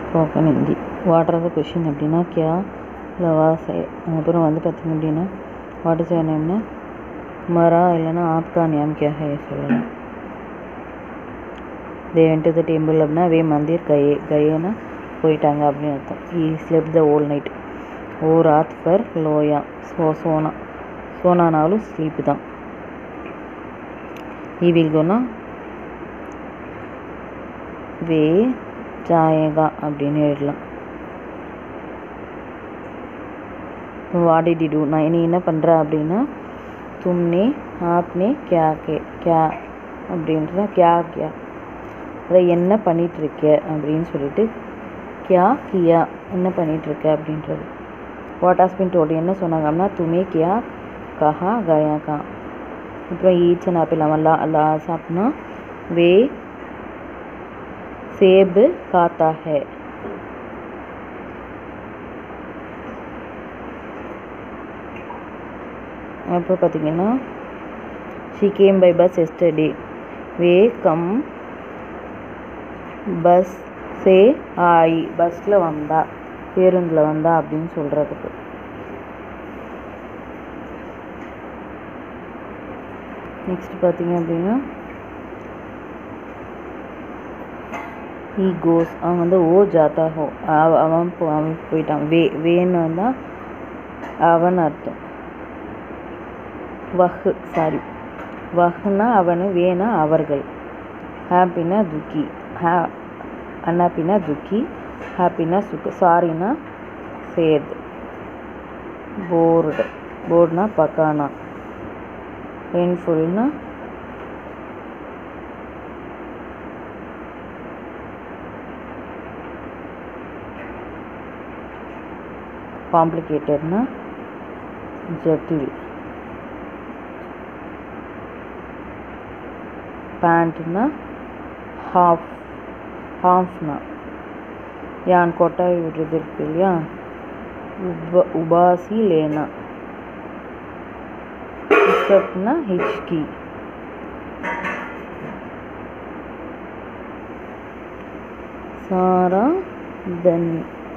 spoken Hindi what are the question அப்படின்னா கியா லவாஸ் அப்புறம் வந்து பார்த்திங்க அப்படின்னா வாட் இஸ் யர் நேம்னு மரா இல்லைன்னா ஆப்கா நேம் கியா ஹே சொல்லலாம் தே வென்ட் த டெம்பிள் அப்படின்னா வே மந்திர் கயே கயேன்னா போயிட்டாங்க அப்படின்னு அர்த்தம் ஈ ஸ்லெப் த ஓல் நைட் ஓ ராத் ஃபர் லோயா சோ சோனா சோனானாலும் ஸ்லீப் தான் ஈ வில் கோனா வே ஜாயேகா அப்படின்னு எழுதலாம் வாடி டிடு நான் நீ என்ன பண்ணுற அப்படின்னா தும்னே ஆப்னே கியா கே கியா அப்படின்றத கியா கியா அதை என்ன பண்ணிகிட்ருக்க அப்படின்னு சொல்லிட்டு கியா கியா என்ன பண்ணிகிட்ருக்க அப்படின்றது வாட் ஹாஸ் பின் டோல்டு என்ன சொன்னாங்க அப்படின்னா துமே கியா கஹா கயா கா அப்புறம் ஈச் அண்ட் ஆப்பிள் அவன் லா லாஸ் அப்படின்னா வே सेब खाता है அப்புறம் பார்த்தீங்கன்னா she came by bus yesterday we come bus சே ஆயி பஸ்ஸில் வந்தா பேருந்தில் வந்தா அப்படின்னு சொல்கிறதுக்கு நெக்ஸ்ட் பார்த்தீங்க அப்படின்னா ஹீ கோஸ் அவன் வந்து ஓ ஜாத்தா ஹோ அவ- அவன் போ அவன் போயிட்டான் வே வேன்னு வந்தால் அவன் அர்த்தம் வஹ் சாரி வஹ்னா அவனு வேனா அவர்கள் ஹாப்பினா துக்கி ஹா அன்ஹாப்பினா துக்கி ஹாப்பினா சுக்கு சாரினா சேத் போர்டு போர்டுனா பக்கானா பெயின்ஃபுல்னா காம்ப்ளிகேட்டட்னா ஜட்டில் பேண்ட்னா ஹாஃப் ஹாஃப்னா யான் கொட்டாய் விடுறது இருக்கு இல்லையா உப உபாசி லேனா ஹிஸ்டப்னா ஹிச்கி சாரா தன்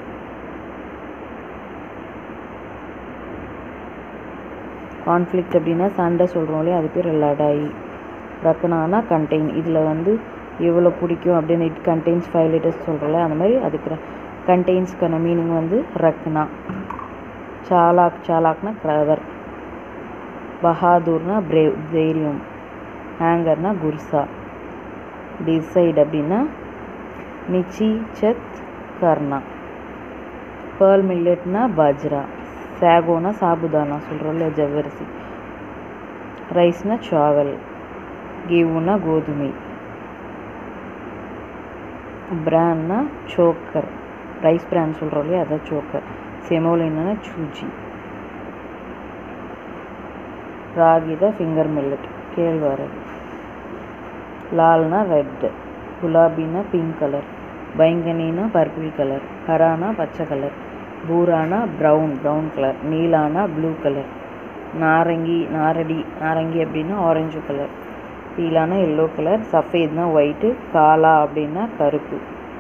கான்ஃப்ளிக்ட் அப்படின்னா சண்டை சொல்கிறோம் இல்லையா அது பேர் லடாய் ரக்கனானா கண்டெயின் இதில் வந்து எவ்வளோ பிடிக்கும் அப்படின்னு இட் கண்டெய்ன்ஸ் ஃபைவ் லிட்டர்ஸ் சொல்கிறோம்ல அந்த மாதிரி அதுக்கு கண்டெய்ன்ஸ்க்கான மீனிங் வந்து ரக்னா சாலாக் சாலாக்னா கிளவர் பஹாதூர்னா பிரேவ் தைரியம் ஹேங்கர்னா குர்சா டிசைட் அப்படின்னா நிச்சி சத் கர்னா பேர்ல் மில்லட்னா பாஜ்ரா சாகோனா சாபுதானா சொல்கிறோம்ல ஜவ்வரிசி ரைஸ்னா சாவல் கேவுனா கோதுமை பிரான்னா சோக்கர் ரைஸ் பிரான் சொல்கிறோம் இல்லையா அதான் சோக்கர் செமோலினா சூஜி ராகி தான் ஃபிங்கர் மில்லட் கேழ்வரகு லால்னா ரெட்டு குலாபினா பிங்க் கலர் பைங்கனினா பர்பிள் கலர் ஹரானா பச்சை கலர் பூரானா ப்ரௌன் ப்ரௌன் கலர் நீலானா ப்ளூ கலர் நாரங்கி நாரடி நாரங்கி அப்படின்னா ஆரஞ்சு கலர் பீலானா எல்லோ கலர் சஃபேத்னா ஒயிட்டு காலா அப்படின்னா கருப்பு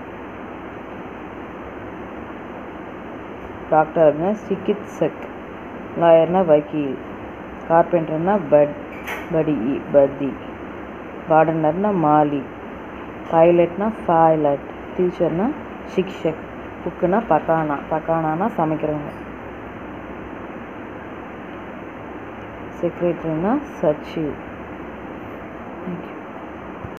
டாக்டர் அப்படின்னா சிகித்சக் லாயர்னா வக்கீல் கார்பெண்டர்னா பட் படி பதி கார்டனர்னா மாலி பைலட்னா பைலட் டீச்சர்னா சிக்ஷக் குக்குனா பக்கானா பக்கானானா சமைக்கிறவங்க செக்ரட்டரினா சச்சிவ் தேங்க்யூ